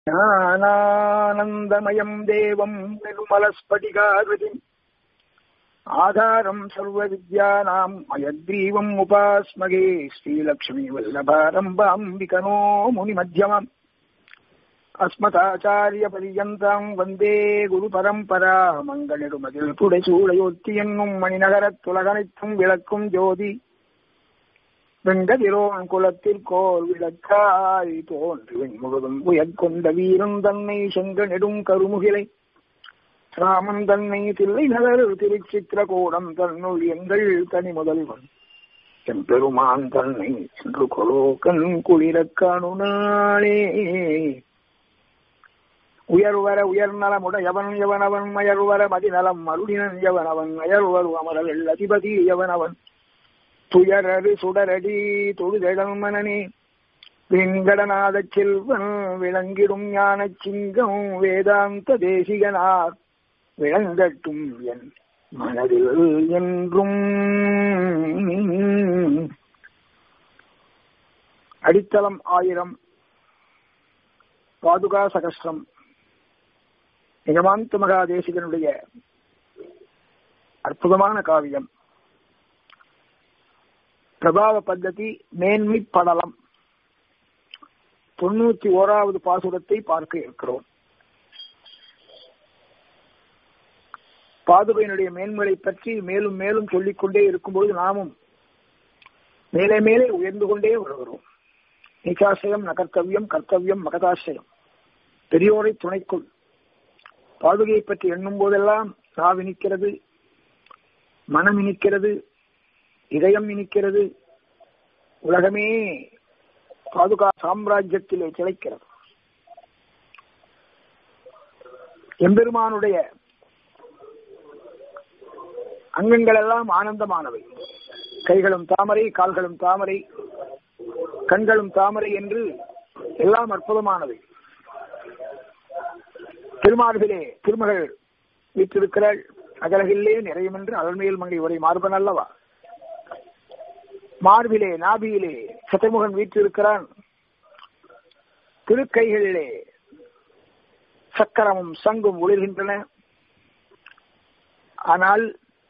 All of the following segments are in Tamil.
ஞானானந்தமயம் தேவம் நிர்மலஸ்படிகாகிருதிம் ஆதாரம் சர்வ வித்யானாம் அயக்ரீவம் உபாஸ்மகே ஸ்ரீலக்ஷ்மி வல்லபாரம்பாம் விகனோ முனிமத்தியமாம் அஸ்மதாச்சாரிய பரியந்தாம் வந்தே குரு பரம்பரா மங்களிடுமதில் புடைசூடையொத்தி என்னும் மணிநகரத் துலகனைத்தும் விளக்கும் ஜோதி வெங்கதிரோன் குலத்திற்கோர் விளக்காய் தோன்றுவன் முழுதும் உயர்கொண்ட வீரன் தன்னை செங்க நெடும் கருமுகிலை ராமன் தன்னை தில்லை நகர் திருச்சித்திரகூடம் தன்னுள் எங்கள் தனி முதல்வன் எம்பெருமான் தன்னை என்று கொலோக்கன் குளிரக் காணுனாளே உயர்வர உயர்நலமுடையவன் எவனவன் மயர்வர மதிநலம் அருளினன் எவனவன் அயர்வரு அமரல் அதிபதி எவனவன் துயரரு சுடரடி தொழுதழல் மனனே வெங்கடநாத செல்வன் விளங்கிடும் ஞான சிங்கம் வேதாந்த தேசிகனார் விளங்கட்டும் என் மனதில் என்றும் அடித்தளம் ஆயிரம் பாதுகா சகஸ்ரம் நிகமாந்த மகாதேசிகனுடைய அற்புதமான காவியம் பிரபாவ பத்ததி மேன்மை படலம் தொண்ணூத்தி ஓராவது பாசுரத்தை பார்க்க இருக்கிறோம் பாதுகையினுடைய மேன்மையை பற்றி மேலும் மேலும் சொல்லிக்கொண்டே இருக்கும்போது நாமும் மேலே மேலே உயர்ந்து கொண்டே வருகிறோம் நீச்சாசிரியம் நகர்த்தவியம் கர்த்தவியம் மகதாசிரியம் பெரியோரை துணைக்குள் பாதுகையை பற்றி எண்ணும் போதெல்லாம் நாவு இனிக்கிறது மனம் இனிக்கிறது இதயம் இனிக்கிறது உலகமே பாதுகா சாம்ராஜ்யத்திலே திளைக்கிறது எம்பெருமானுடைய அங்கங்கள் எல்லாம் ஆனந்தமானவை கைகளும் தாமரை கால்களும் தாமரை கண்களும் தாமரை என்று எல்லாம் அற்புதமானவை திருமார்பிலே திருமகள் வீற்றிருக்கிறாள் அகலகில்லே நிறையும் என்று அலர்மையில் மங்கை உரை மார்பன் அல்லவா மார்பிலே நாபியிலே சத்திமுகன் வீற்றிருக்கிறான் திருக்கைகளிலே சக்கரமும் சங்கும் ஒளிர்கின்றன ஆனால்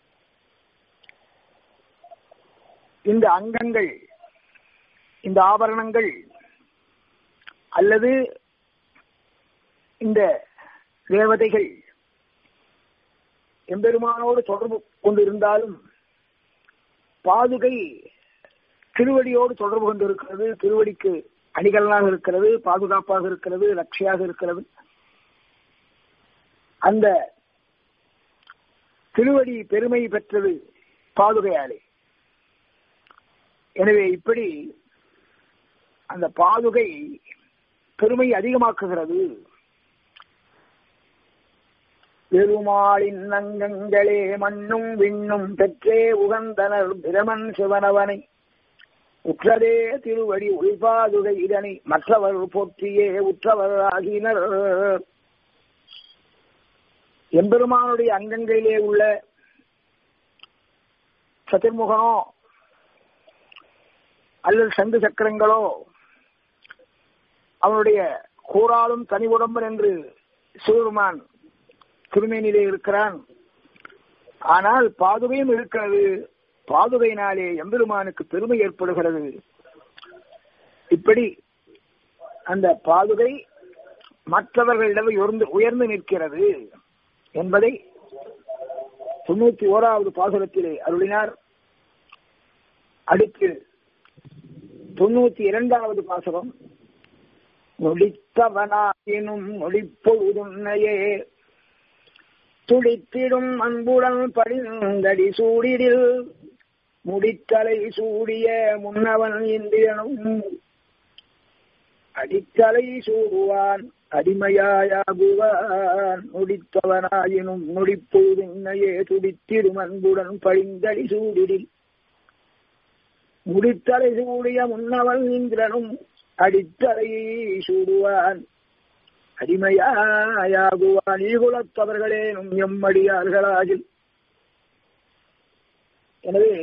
இந்த அங்கங்கள் இந்த ஆபரணங்கள் அல்லது இந்த தேவதைகள் எம்பெருமானோடு தொடர்பு கொண்டிருந்தாலும் பாதுகை திருவடியோடு தொடர்பு கொண்டிருக்கிறது திருவடிக்கு அணிகலனாக இருக்கிறது பாதுகாப்பாக இருக்கிறது ரட்சியாக இருக்கிறது அந்த திருவடி பெருமை பெற்றது பாதுகையாலே எனவே இப்படி அந்த பாதுகை பெருமை அதிகமாக்குகிறது பெருமாளின் அங்கங்களே மண்ணும் விண்ணும் பெற்றே உகந்தனர் பிரமன் சிவனவனை உற்றதே திருவடி உள்பாதுகை இதனை மற்றவர் போற்றியே உற்றவர் ஆகினர் எம்பெருமானுடைய அங்கங்களிலே உள்ள சதுர்முகனோ அல்லது சங்கு சக்கரங்களோ அவனுடைய கூறாலும் தனி உடம்பன் என்று சிவருமான் திருமேனிலே இருக்கிறான் ஆனால் பாதுகையும் இருக்கிறது பாதுகையினாலே எம்பெருமானுக்கு பெருமை ஏற்படுகிறது இப்படி அந்த பாதுகை மற்றவர்களிடம் உயர்ந்து உயர்ந்து நிற்கிறது என்பதை தொண்ணூத்தி ஓராவது பாசுரத்திலே அருளினார் அடுத்து தொண்ணூத்தி இரண்டாவது பாசுரம் நொடித்தவனாயினும் நொடிப்பொழுதுன்னையே துடித்திடும் அன்புடன் படிந்தடி சூடிடில் முடித்தலை சூடிய முன்னவன் இந்திரனும் அடித்தலை சூடுவான் அடிமையாயாகுவான் நொடித்தவனாயினும் நொடிப்பொழுதுன்னையே துடித்திடும் அன்புடன் பழிந்தடி சூடிடில் முடித்தலை சூடிய முன்னவன் இந்திரனும் அடித்தலை சூடுவான் அடிமையாயாகுவான் ஈகுலத்தவர்களேனும் எம்மடியார்களாகில் எனவே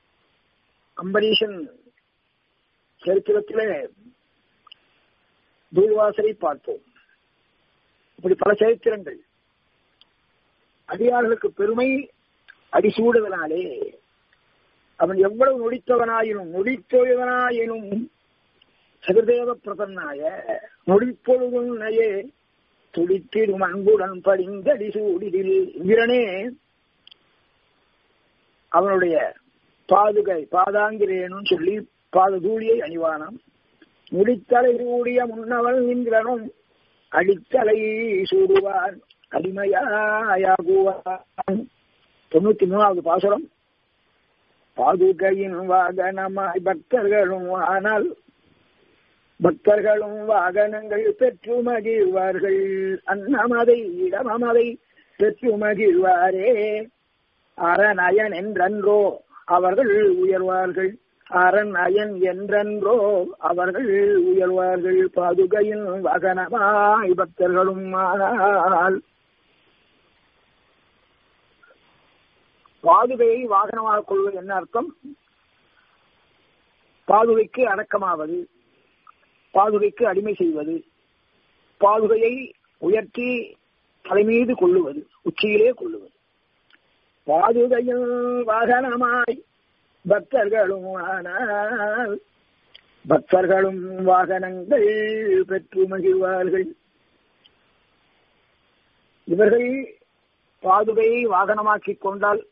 அம்பரீஷன் சரித்திரத்திலே தூள்வாசலை பார்த்தோம் இப்படி பல சரித்திரங்கள் அடியார்களுக்கு பெருமை அடிசூடுவதனாலே அவன் எவ்வளவு நொடித்தவனாயினும் நொடித்தொழிவனாயினும் சதுர்தேவ பிரதன்னாய நொடிப்பொழுதும் நயே துடித்திடும் அன்புடன் படிந்தடி சூடிதில் வீரனே அவனுடைய பாதுகை பாதாங்கிரேனும் சொல்லி பாததூளியை அணிவானாம் முடித்தலை சூடிய முன்னவன் இந்திரனும் அடித்தலை சூடுவான் அடிமையாகுவான் தொண்ணூத்தி மூணாவது பாசுரம் பாதுகையின் வாகனமாய் பக்தர்களும் ஆனால் பக்தர்களும் வாகனங்கள் பெற்று மகிழ்வார்கள் அன்னமதை இடமதை பெற்று மகிழ்வாரே அரணயன் என்றன்றோ அவர்கள் உயர்வார்கள் அரண் அயன் என்றன்றோ அவர்கள் உயர்வார்கள் பாதுகையின் வாகனமாய் பக்தர்களும் ஆனால் பாதுகையை வாகனமாக கொள்வது என்ன அர்த்தம் பாதுகைக்கு அடக்கமாவது பாதுகைக்கு அடிமை செய்வது பாதுகையை உயர்த்தி தலைமீது கொள்ளுவது உச்சியிலே கொள்ளுவது பாதுகையில் வாகனமாய் பக்தர்களும் ஆனால் பக்தர்களும் வாகனங்கள் பெற்று மகிழ்வார்கள் இவர்கள் பாதுகையை வாகனமாக்கிக் கொண்டால்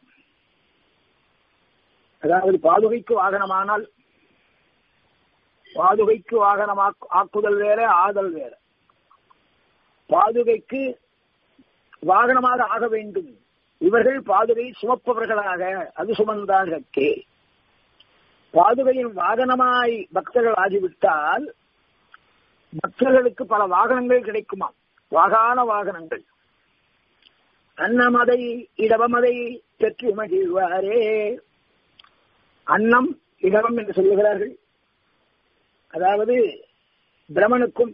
அதாவது பாதுகைக்கு வாகனமானால் பாதுகைக்கு வாகனம் ஆக்குதல் வேற ஆதல் வேற பாதுகைக்கு வாகனமாக ஆக வேண்டும் இவர்கள் பாதுகை சுமப்பவர்களாக அது சுமந்தாகே பாதுகையின் வாகனமாய் பக்தர்கள் ஆகிவிட்டால் பக்தர்களுக்கு பல வாகனங்கள் கிடைக்குமாம் வாகான வாகனங்கள் அன்னமதை இடவமதை பெற்று மகிழ்வாரே அன்னம் இடவம் என்று சொல்லுகிறார்கள் அதாவது பிரமனுக்கும்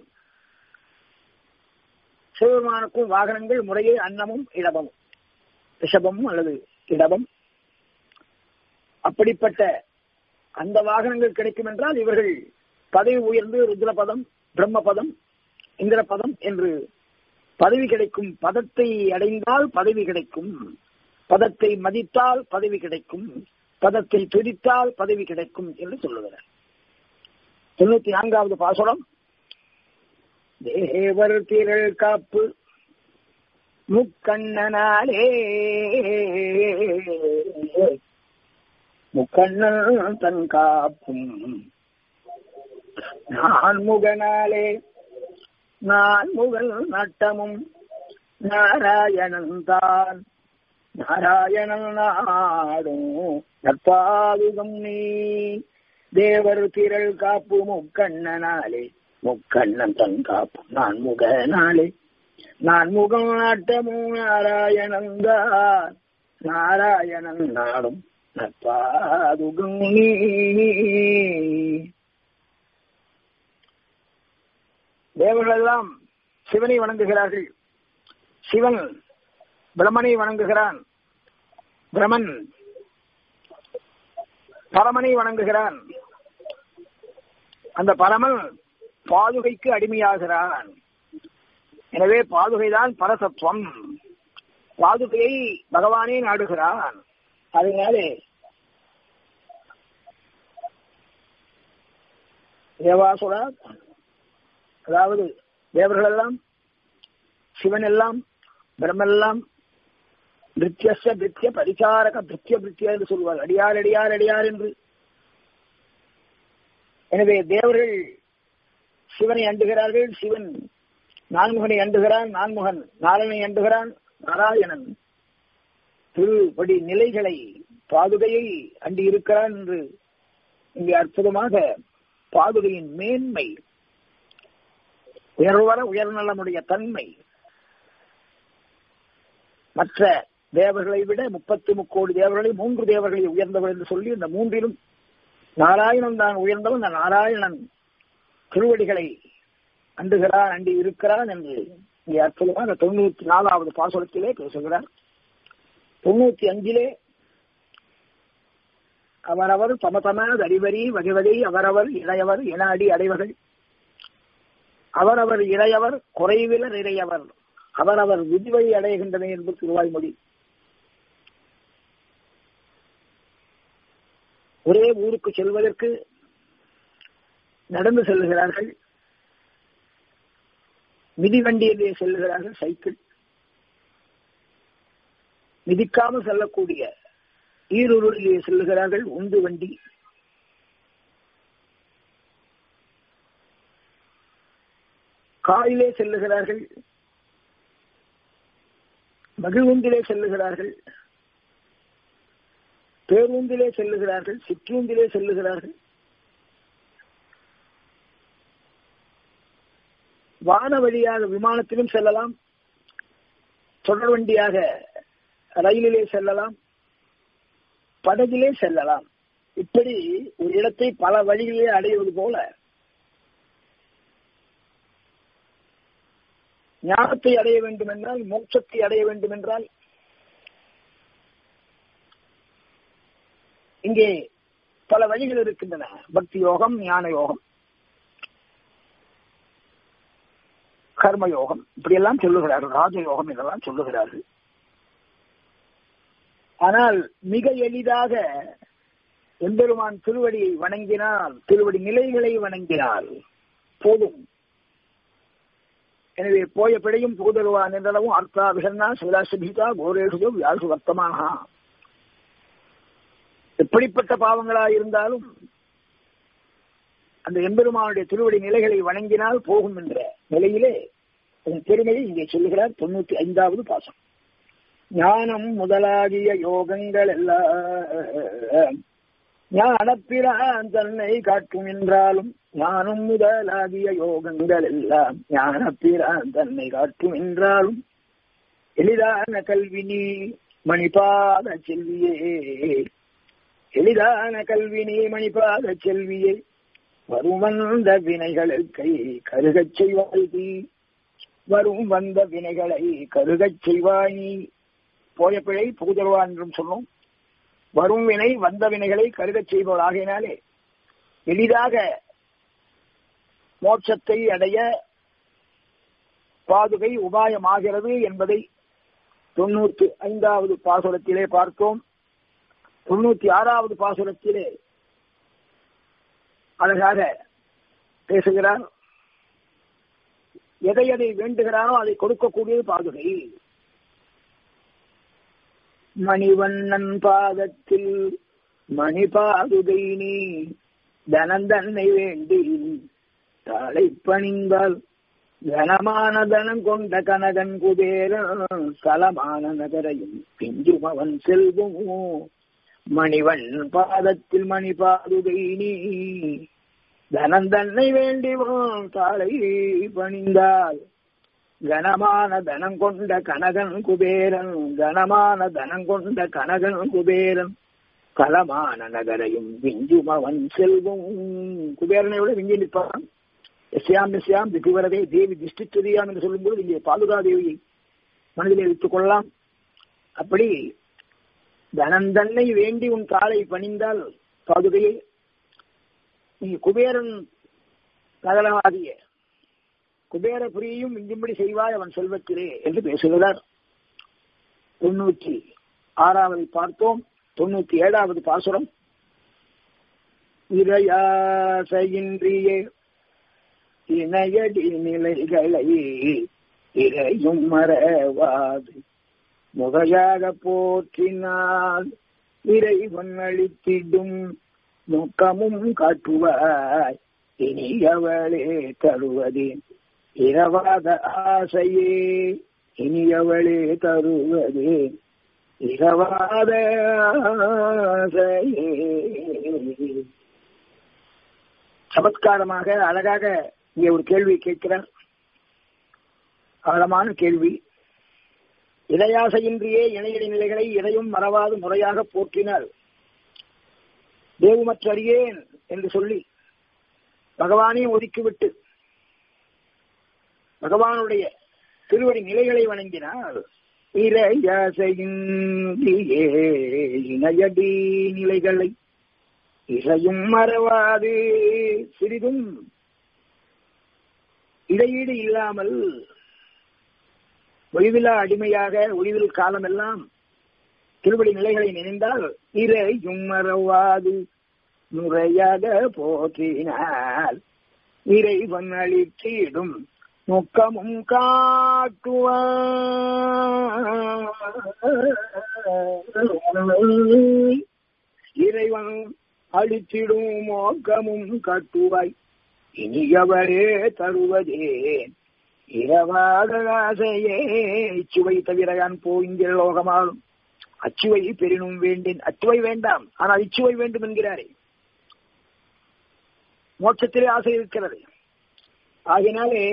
சிவபெருமானுக்கும் வாகனங்கள் முறையே அன்னமும் இடமும் ரிஷபமும் அல்லது இடமும் அப்படிப்பட்ட அந்த வாகனங்கள் கிடைக்கும் என்றால் இவர்கள் பதவி உயர்ந்து ருத்ரபதம் பிரம்மபதம் இந்திரபதம் என்று பதவி கிடைக்கும் பதத்தை அடைந்தால் பதவி கிடைக்கும் பதத்தை மதித்தால் பதவி கிடைக்கும் பதத்தை துதித்தால் பதவி கிடைக்கும் என்று சொல்லுகிறார் தொண்ணூத்தி நான்காவது பாசுரம் தேவர் திரள் காப்பு முக்கண்ணனாலே முக்கண்ணன் தன் காப்பும் நான் முகனாலே நான் முகல் நட்டமும் நாராயணன் தான் நாராயணன் நாடும் நற்பாதுகம் நீ தேவர் திரள் காப்பு முக்கண்ணனாலே முக்கண்ணன் தன் காப்பு நான் முகனாலே நான் முகம் நாட்டமும் நாராயணன் தான் நாராயணன் நாடும் நற்பாதுகம் நீ தேவர்களெல்லாம் சிவனை வணங்குகிறார்கள் சிவன் பிரமனை வணங்குகிறான் பிரமன் பரமனை வணங்குகிறான் அந்த பரமன் பாதுகைக்கு அடிமையாகிறான் எனவே பாதுகைதான் பரசத்துவம் பாதுகையை பகவானே நாடுகிறான் அதனாலே தேவாசுரா அதாவது தேவர்கள் எல்லாம் சிவன் எல்லாம் பிரம்மெல்லாம் நித்தியச நித்திய பரிசாரக பிரித்திய பிரித்திய என்று சொல்வார் அடியார் அடியார் அடியார் என்று எனவே தேவர்கள் சிவனை அண்டுகிறார்கள் சிவன் நான்முகனை அண்டுகிறான் நான்முகன் நாராயணனை அண்டுகிறான் நாராயணன் திருப்படி நிலைகளை பாதுகையை அண்டி இருக்கிறான் என்று இங்கே அற்புதமாக பாதுகையின் மேன்மை உயர்வர உயர்நலமுடைய தன்மை மற்ற தேவர்களை விட முப்பத்தி முக்கோடி தேவர்களை மூன்று தேவர்களை உயர்ந்தவர் என்று சொல்லி இந்த மூன்றிலும் நாராயணன் தான் உயர்ந்தவன் இந்த நாராயணன் திருவடிகளை அண்டுகிறான் அண்டி இருக்கிறான் என்று இங்கே அற்புதமாக தொண்ணூத்தி நாலாவது பாசுரத்திலே பேசுகிறார் தொண்ணூத்தி அஞ்சிலே அவரவர் தம தம அறிவரி வகைவதை அவரவர் இளையவர் இன அடி அடைவர்கள் அவரவர் இறையவர் குறைவிலர் இறையவர் அவரவர் விதிவழி அடைகின்றன என்பது திருவாய்மொழி ஒரே ஊருக்கு செல்வதற்கு நடந்து செல்லுகிறார்கள் மிதிவண்டியிலே செல்லுகிறார்கள் சைக்கிள் மிதிக்காமல் செல்லக்கூடிய ஈரூரிலே செல்லுகிறார்கள் உந்து வண்டி காலிலே செல்லுகிறார்கள் மகிழ்வுந்திலே செல்லுகிறார்கள் பேருந்திலே செல்லுகிறார்கள் சிற்றூந்திலே செல்லுகிறார்கள் வான வழியாக விமானத்திலும் செல்லலாம் தொடர் வண்டியாக ரயிலிலே செல்லலாம் படகிலே செல்லலாம் இப்படி ஒரு இடத்தை பல வழிகளிலே அடைவது போல ஞானத்தை அடைய வேண்டும் என்றால் மோட்சத்தை அடைய வேண்டும் என்றால் இங்கே பல வழிகள் இருக்கின்றன பக்தி யோகம் ஞான யோகம் கர்ம யோகம் இப்படி எல்லாம் சொல்லுகிறார்கள் ராஜயோகம் இதெல்லாம் சொல்லுகிறார்கள் ஆனால் மிக எளிதாக எம்பெருமான் திருவடியை வணங்கினால் திருவடி நிலைகளை வணங்கினால் போதும் எனவே போய பிழையும் புகுதருவான் என்றளவும் அர்த்தா விகர்ணா சிவராசிபிதா கோரேஷு வியாசு வர்த்தமாக எப்படிப்பட்ட பாவங்களா இருந்தாலும் அந்த எம்பெருமானுடைய திருவடி நிலைகளை வணங்கினால் போகும் என்ற நிலையிலே அதன் பெருமையை இங்கே சொல்லுகிறார் தொண்ணூத்தி ஐந்தாவது பாசம் ஞானம் முதலாகிய யோகங்கள் எல்லாம் ஞானப்பிரான் தன்னை காட்டும் என்றாலும் ஞானம் முதலாகிய யோகங்கள் எல்லாம் ஞானப்பிரான் தன்னை காட்டும் என்றாலும் எளிதான கல்வி நீ மணிபாத செல்வியே எளிதான கல்வி நீ மணிபாத செல்வியே வரும் வந்த வினைகளுக்கை கருகச் செய்வாய் நீ வரும் வந்த வினைகளை கருகச் செய்வாய் நீ போய பிழை புகுதருவான் என்றும் சொன்னோம் வரும் வினை வந்த வினைகளை கருகச் செய்பவர் ஆகையினாலே எளிதாக மோட்சத்தை அடைய பாதுகை உபாயமாகிறது என்பதை தொண்ணூத்தி ஐந்தாவது பாசுரத்திலே பார்த்தோம் தொண்ணூத்தி ஆறாவது பாசுரத்திலே அழகாக பேசுகிறார் எதை எதை வேண்டுகிறானோ அதை கொடுக்கக்கூடியது பாதுகை மணிவண்ணன் பாதத்தில் மணி பாதுகை நீ தனந்தன்னை வேண்டி தாளை பணிந்தால் கனமான தனம் கொண்ட கனகன் குபேரன் சலமான நகரையும் பிஞ்சும் அவன் செல்வமோ மணிவன் பாதத்தில் மணி பாதுகை நீ தனந்தன்னை வேண்டிவான் தாளை பணிந்தால் கனமான தனம் கொண்ட கனகன் குபேரன் கனமான தனம் கொண்ட கனகன் குபேரன் கலமான நகரையும் விஞ்சும் அவன் செல்வம் குபேரனை விட விஞ்சி நிற்பான் எஸ்யாம் எஸ்யாம் திதிவரதே தேவி திஷ்டித்துதியாம் என்று சொல்லும்போது இங்கே பாதுகா தேவியை மனதிலே வைத்துக் கொள்ளலாம் அப்படி தனந்தன்னை வேண்டி உன் காலை பணிந்தால் பாதுகையை நீ குபேரன் நகரமாகிய குபேரபுரியும் இங்கும்படி செய்வாய் அவன் செல்வத்திலே என்று பேசுகிறார் தொண்ணூற்றி ஆறாவது பார்த்தோம் தொண்ணூத்தி ஏழாவது பாசுரம் இரையாசையின்றியே இணையடி நிலைகளை இறையும் மறவாது முகையாக போற்றினால் இறைவன் அளித்திடும் நோக்கமும் காட்டுவாய் இனியவளே தருவதே இரவாத ஆசையே இனியவளே தருவதே இரவாத ஆசையே சமத்காரமாக அழகாக இங்கே ஒரு கேள்வி கேட்கிறார் ஆழமான கேள்வி இடையாசையின்றியே இணையடி நிலைகளை இதையும் மறவாது முறையாக போற்றினார் தேவுமற்றறியேன் என்று சொல்லி பகவானையும் ஒதுக்கிவிட்டு பகவானுடைய திருவடி நிலைகளை வணங்கினால் இறையாசையின்றியே இணையடி நிலைகளை இசையும் மறவாது சிறிதும் இடையீடு இல்லாமல் ஒளிவிலா அடிமையாக ஒளிவில் காலமெல்லாம் திருவடி நிலைகளை நினைந்தால் இறையும் மறவாது முறையாக போற்றினால் இறைவன் அளித்திடும் நோக்கமும் காட்டுவாய் இறைவன் அளித்திடும் மோக்கமும் காட்டுவாய் இனியவரே தருவதே இரவாத ஆசையே இச்சுவை தவிர யான் போங்கிற லோகமாலும் அச்சுவை பெரினும் வேண்டேன் அச்சுவை வேண்டாம் ஆனால் இச்சுவை வேண்டும் என்கிறாரே மோட்சத்திலே ஆசை இருக்கிறது ஆகினாலே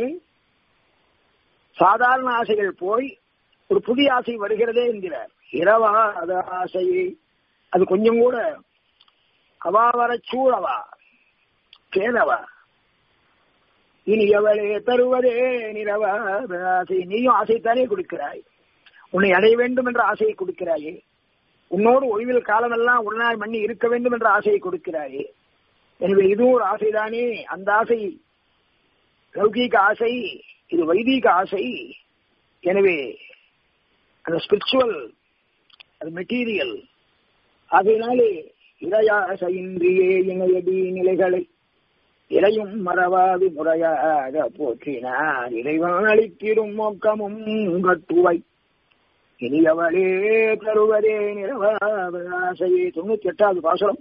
சாதாரண ஆசைகள் போய் ஒரு புதிய ஆசை வருகிறதே என்கிறார் இரவா அது ஆசையை அது கொஞ்சம் கூட அவா வர சூழவா கேளவா இனி எவளே தருவதே நிறவா ஆசை நீயும் ஆசைத்தானே கொடுக்கிறாய் உன்னை அடைய வேண்டும் என்ற ஆசையை கொடுக்கிறாயே உன்னோடு ஒளிவில் காலமெல்லாம் ஒரு நாள் மண்ணி இருக்க வேண்டும் என்ற ஆசையை கொடுக்கிறாயே எனவே இதுவும் ஒரு ஆசைதானே அந்த ஆசை லௌகீக ஆசை இது வைதீக ஆசை எனவே அந்த ஸ்பிரிச்சுவல் அது மெட்டீரியல் ஆகையினாலே இறையாசையின்றியே இணையடி நிலைகளை இறையும் மறவாது முறையாக போற்றினார் இறைவன் அளித்திடும் மோக்கமும் கட்டுவை இனியவளே தருவதே நிறவாசையே தொண்ணூத்தி எட்டாவது பாசனம்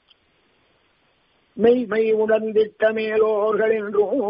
மெய் மெய் உணர்ந்திட்ட மேலோர்கள் என்றும்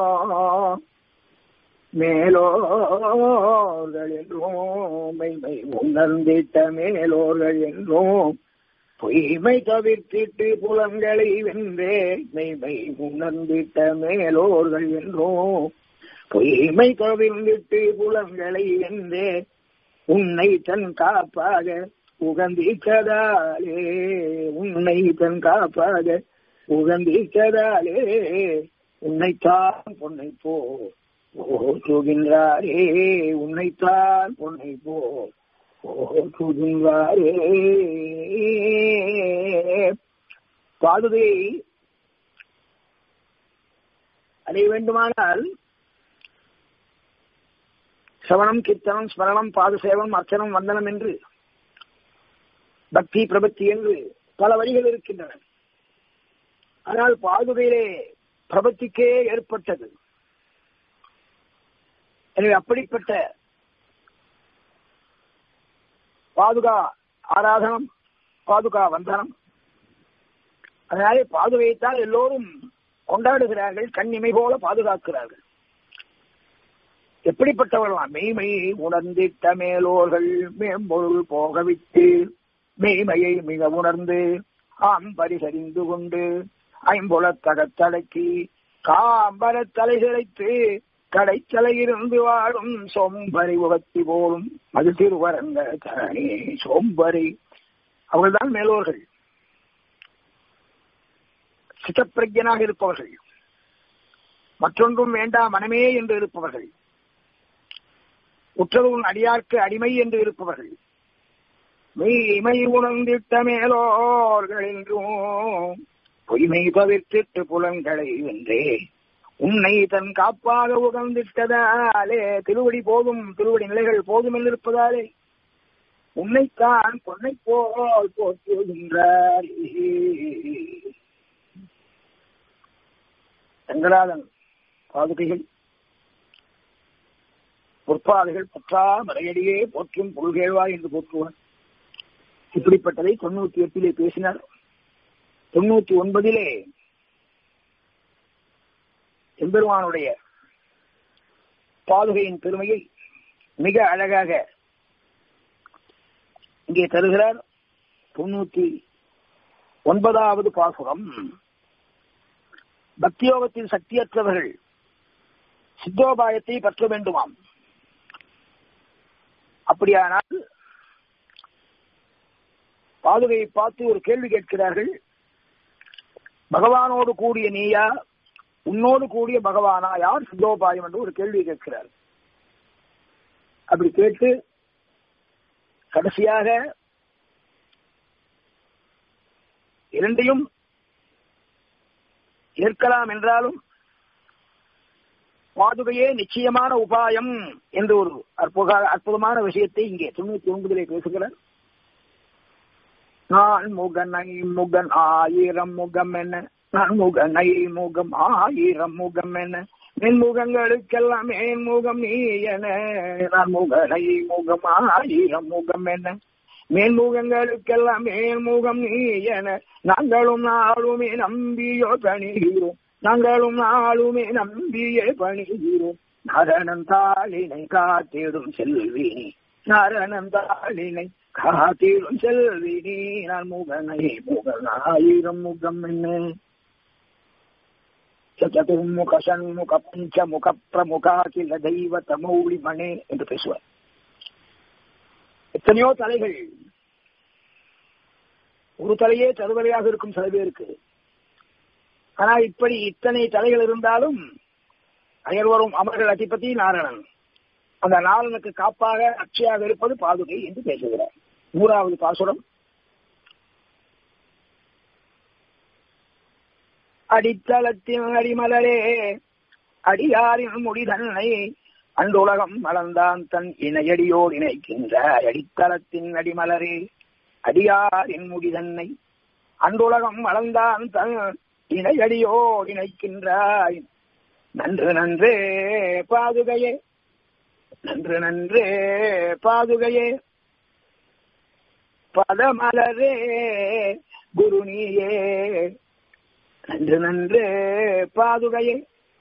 மேலோர்கள் என்றும் மெய் மெய் உணர்ந்திட்ட மேலோர்கள் என்றும் பொய்மை தவிர்த்திட்டு புலன்களை வென்றே மெய்மை உணர்ந்திட்ட மேலோர்கள் என்றும் பொய்மை தவிர்ந்திட்டு புலன்களை வென்றே உன்னை தன் காப்பாக உகந்திக்கதாலே உன்னை தன் காப்பாக உகந்திக்கதாலே உன்னைத்தான் பொன்னை போ ஓற்றுகின்றாரே உன்னைத்தான் பொன்னை போ ஓற்றுகின்றாரே பாதுகை அடைய வேண்டுமானால் சவணம் கீர்த்தனம் ஸ்மரணம் பாதசேவம் அர்ச்சனம் வந்தனம் என்று பக்தி பிரபத்தி என்று பல வரிகள் இருக்கின்றன ஆனால் பாதுகையிலே பிரபத்திக்கே ஏற்பட்டது எனவே அப்படிப்பட்ட பாதுகா ஆராதனம் பாதுகா வந்தனம் அதனாலே பாதுகையைத்தான் எல்லோரும் கொண்டாடுகிறார்கள் கண்ணிமை போல பாதுகாக்கிறார்கள் எப்படிப்பட்டவர்களாம் மெய்மை உணர்ந்திட்ட மேலோர்கள் மேம்பொருள் போகவிட்டு மெய்மையை மிக உணர்ந்து ஆம்பரி சரிந்து கொண்டு ஐம்புலத்தகத்தடக்கி காம்பர தலை சிறைத்து கடைத்தலை இருந்து வாழும் சோம்பரி உகத்தி போலும் அது திருவரங்க தரணி சோம்பரி அவர்கள்தான் மேலோர்கள் சித்தப்பிரஜனாக இருப்பவர்கள் மற்றொன்றும் வேண்டாம் மனமே என்று இருப்பவர்கள் உற்றதும் அடியார்க்கு அடிமை என்று இருப்பவர்கள் மெய்மை உணர்ந்திட்ட மேலோர்கள் என்றும் பொய்மை தவிர்த்திட்டு புலன்களை வென்றே உன்னை தன் காப்பாக உகந்திட்டதாலே திருவடி போதும் திருவடி நிலைகள் போதும் என்று இருப்பதாலே உன்னைத்தான் பொன்னை போல் போற்றுகின்றார் ரங்கநாதன் பாதுகைகள் பொற்பாதைகள் பற்றா மறையடியே போற்றும் பொருள்கேழ்வாய் என்று போற்றுவான் இப்படிப்பட்டதை தொண்ணூத்தி எட்டிலே பேசினார் தொண்ணூத்தி ஒன்பதிலே எம்பெருமானுடைய பாதுகையின் பெருமையை மிக அழகாக இங்கே தருகிறார் தொண்ணூத்தி ஒன்பதாவது பாசுரம் பக்தியோகத்தில் சக்தியற்றவர்கள் சித்தோபாயத்தை பற்ற வேண்டுமாம் அப்படியானால் பாதுகையை பார்த்து ஒரு கேள்வி கேட்கிறார்கள் பகவானோடு கூடிய நீயா உன்னோடு கூடிய பகவானா யார் சித்தோபாயம் என்று ஒரு கேள்வி கேட்கிறார் அப்படி கேட்டு கடைசியாக இரண்டையும் ஏற்கலாம் என்றாலும் பாதுகையே நிச்சயமான உபாயம் என்று ஒரு அற்புத அற்புதமான விஷயத்தை இங்கே தொண்ணூத்தி ஒன்பதிலே பேசுகிறார் நான் முகனை முகன் ஆயிரம் முகம் என்ன நான் முகனை முகம் ஆயிரம் முகம் என்ன மென்முகங்களுக்கெல்லாம் மேன்முகம் நீ என நான் முகனை முகம் ஆயிரம் முகம் என்ன மேன்முகங்களுக்கெல்லாம் மேன்முகம் நீ என நாங்களும் நாளுமே நம்பியோ பணிகிறோம் நாங்களும் நாளுமே நம்பியே பணிகிறோம் நரணன் தாளினை காத்திடும் செல்வி நரணன் தாளினை காத்திடும் செல்வி நீ நான் முகனை முகன் ஆயிரம் முகம் என்ன சதுர்முக சண்முக பஞ்சமுக பிரமுகா கில தெய்வ தமௌளி மணே என்று பேசுவார் எத்தனையோ தலைகள் ஒரு தலையே தருவலையாக இருக்கும் சில பேருக்கு ஆனா இப்படி இத்தனை தலைகள் இருந்தாலும் அயர்வரும் அமர்கள் அதிபதி நாரணன் அந்த நாரணனுக்கு காப்பாக அச்சையாக இருப்பது பாதுகை என்று பேசுகிறார் நூறாவது பாசுரம் அடித்தளத்தின் அடிமலரே அடியாரின் முடிதன்னை அண்டுலகம் மலர்ந்தான் தன் இணையடியோடு இணைக்கின்ற அடித்தளத்தின் அடிமலரே அடியாரின் முடிதன்னை அண்டுலகம் மலர்ந்தான் தன் இணையடியோடு இணைக்கின்றாய் நன்று நன்றே பாதுகையே நன்று நன்றே பாதுகையே பதமலரே குருனியே நன்று நன்றே பாதுகையே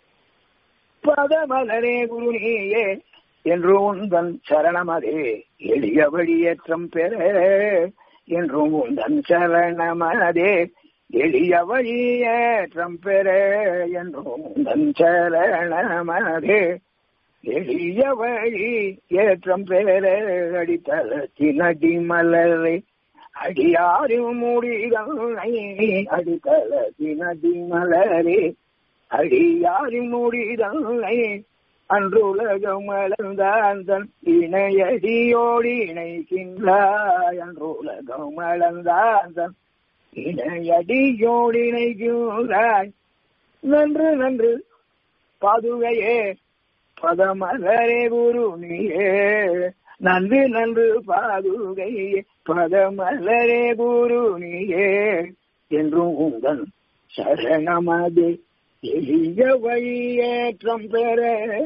பதமலரே குருனியே என்று உந்தன் சரணமதே எளிய வழியேற்றம் பெற என்றும் உந்தன் சரணமதே எளிய வழியேற்றம் பெற என்றும் உந்தன் சரணமதே எளிய வழி ஏற்றம் பெற அடித்தளத்தின் அடிமலரை அடியாரும் முடிதனை அடித்தளத்தின் அடிமலரே அடியாரின் முடிதனை அன்று உலகம் அளந்தான் தன் இணையடியோடு இணைக்கின்றாய் அன்று உலகம் அளந்தான் தன் இணையடியோடு இணைக்கின்றாய் நன்று நன்று பாதுகையே பதமலரே குரு நீயே நன்று நன்று பாதுகையே பதமலரே குரு நீயே என்றும் உங்கள் சரணமதே எளிய வழியேற்றம் பெற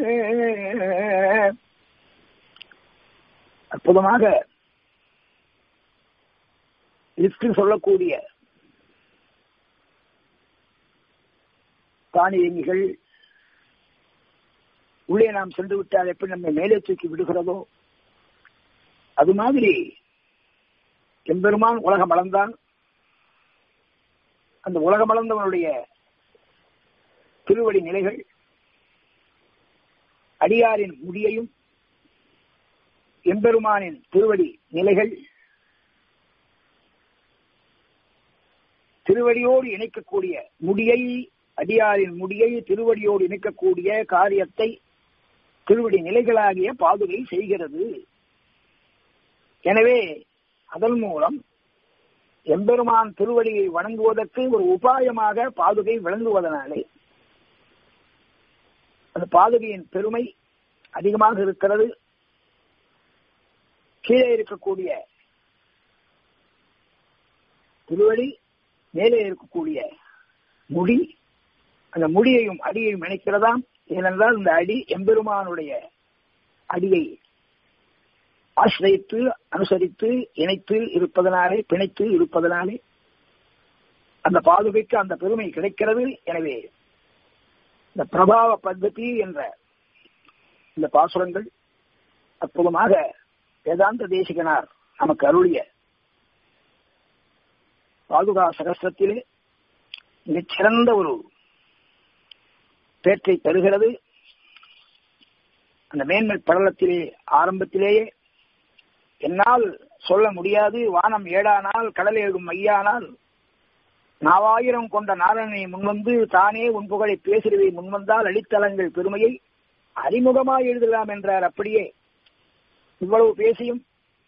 அற்புதமாக லிஸ்டில் சொல்லக்கூடிய தானியங்கிகள் உள்ளே நாம் சென்று விட்டால் எப்படி நம்மை மேலே தூக்கி விடுகிறதோ அது மாதிரி எம்பெருமான் உலகம் அளந்தான் அந்த உலகம் அளந்தவனுடைய திருவடி நிலைகள் அடியாரின் முடியையும் எம்பெருமானின் திருவடி நிலைகள் திருவடியோடு இணைக்கக்கூடிய முடியை அடியாரின் முடியை திருவடியோடு இணைக்கக்கூடிய காரியத்தை திருவடி நிலைகளாகிய பாதுகை செய்கிறது எனவே அதன் மூலம் எம்பெருமான் திருவடியை வணங்குவதற்கு ஒரு உபாயமாக பாதுகை விளங்குவதனாலே அந்த பாதுகையின் பெருமை அதிகமாக இருக்கிறது கீழே இருக்கக்கூடிய திருவடி மேலே இருக்கக்கூடிய முடி அந்த முடியையும் அடியையும் இணைக்கிறதாம் ஏனென்றால் இந்த அடி எம்பெருமானுடைய அடியை ஆசிரியத்து அனுசரித்து இணைத்து இருப்பதனாலே பிணைத்து இருப்பதனாலே அந்த பாதுகைக்கு அந்த பெருமை கிடைக்கிறது எனவே இந்த பிரபாவ பద్ధதி என்ற இந்த பாசுரங்கள் அற்புதமாக வேதாந்த தேசிகனார் நமக்கு அருளிய பாதுகா சகஸ்திரத்திலே மிகச்சிறந்த ஒரு பேற்றை தருகிறது அந்த மேன்மை படலத்திலே ஆரம்பத்திலேயே என்னால் சொல்ல முடியாது வானம் ஏடானால் கடல் ஏழும் மையானால் நாவாயிரம் கொண்ட நாரணனை முன்வந்து தானே உன் புகழை பேசிடுவை முன்வந்தால் அடித்தளங்கள் பெருமையை அறிமுகமாய் எழுதலாம் என்றார் அப்படியே இவ்வளவு பேசியும்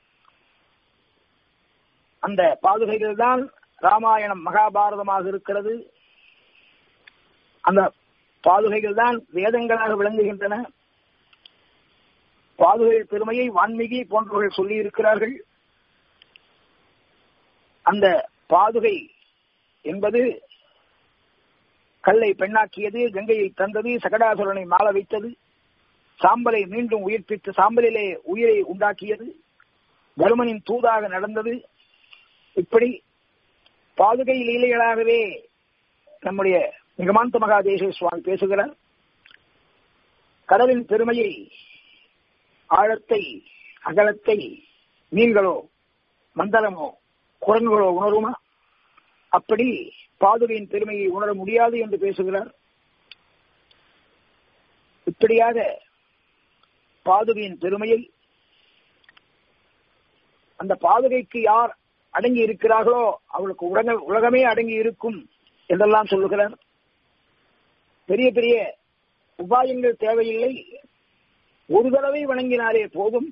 அந்த பாதுகைகள் தான் ராமாயணம் மகாபாரதமாக இருக்கிறது அந்த பாதுகைகள் தான் வேதங்களாக விளங்குகின்றன பாதுகைகள் பெருமையை வான்மிகி போன்றவர்கள் சொல்லி இருக்கிறார்கள் அந்த பாதுகை என்பது கல்லை பெண்ணாக்கியது கங்கையை தந்தது சகடாசுரனை மாள வைத்தது சாம்பலை மீண்டும் உயிர்ப்பித்து சாம்பலிலே உயிரை உண்டாக்கியது தருமனின் தூதாக நடந்தது இப்படி பாதுகை லீலைகளாகவே நம்முடைய நிகமாந்த மகாதேச சுவாமி பேசுகிறார் கடலின் பெருமையை ஆழத்தை அகலத்தை மீன்களோ மந்தரமோ குரங்குகளோ உணருமா அப்படி பாதுகையின் பெருமையை உணர முடியாது என்று பேசுகிறார் இப்படியாக பாதுகையின் பெருமையை அந்த பாதுகைக்கு யார் அடங்கி இருக்கிறார்களோ அவளுக்கு உலக உலகமே அடங்கி இருக்கும் என்றெல்லாம் சொல்லுகிறார் பெரிய பெரிய உபாயங்கள் தேவையில்லை ஒரு தடவை வணங்கினாலே போதும்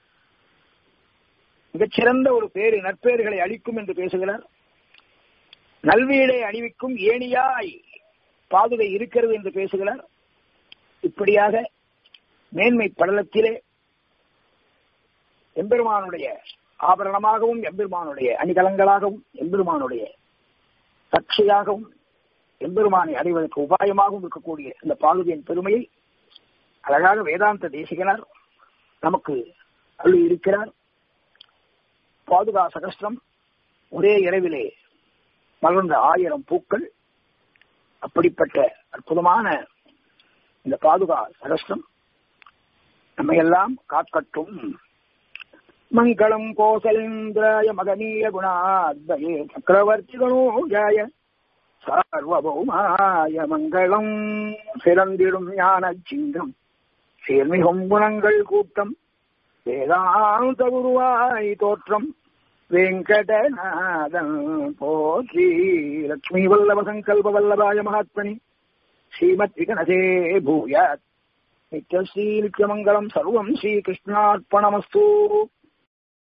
மிகச்சிறந்த ஒரு பேரு நற்பேறுகளை அளிக்கும் என்று பேசுகிறார் நல்வீடை அணிவிக்கும் ஏணியாய் பாதுகை இருக்கிறது என்று பேசுகிறார் இப்படியாக மேன்மை படலத்திலே எம்பெருமானுடைய ஆபரணமாகவும் எம்பெருமானுடைய அணிகலங்களாகவும் எம்பெருமானுடைய கட்சியாகவும் எம்பெருமானை அடைவதற்கு உபாயமாகவும் இருக்கக்கூடிய இந்த பாதுகையின் பெருமையை அழகாக வேதாந்த தேசிகனார் நமக்கு அள்ளி இருக்கிறார் பாதுகா சகஸ்திரம் ஒரே இரவிலே மலர்ந்த ஆயிரம் பூக்கள் அப்படிப்பட்ட அற்புதமான இந்த பாதுகா சகஸ்திரம் நம்மையெல்லாம் காக்கட்டும் மங்களம் கோசலேந்திராய மகனீய குணாத்வயே சக்கரவர்த்தி கணோஜாய சார்வபௌமாய மங்களம் சிறந்திடும் ஞான சிங்கம் சேர்மிகும் குணங்கள் கூட்டம் வேதாந்த குருவாய் தோற்றம் வெங்கடநாதன் போற்றி லட்சுமி வல்லப சங்கல்ப வல்லபாய மகாத்மனி ஸ்ரீமத் விகனசே பூயாத் நித்யஸ்ரீ நித்யமங்கலம் சர்வம் ஸ்ரீகிருஷ்ணார்ப்பணமஸ்து